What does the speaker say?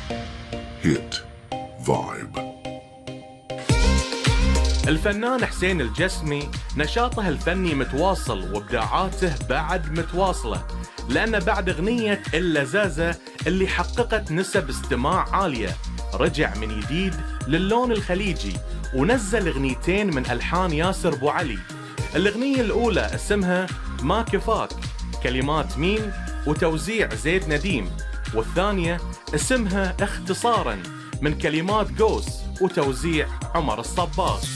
Hit Vibe. الفنان حسين الجسمي نشاطه الفني متواصل وابداعاته بعد متواصله لان بعد اغنيه اللزازه اللي حققت نسب استماع عاليه رجع من جديد للون الخليجي ونزل اغنيتين من الحان ياسر ابو علي الاغنيه الاولى اسمها ما كفاك كلمات مين وتوزيع زيد نديم والثانيه اسمها اختصارا من كلمات قوس وتوزيع عمر الصباغ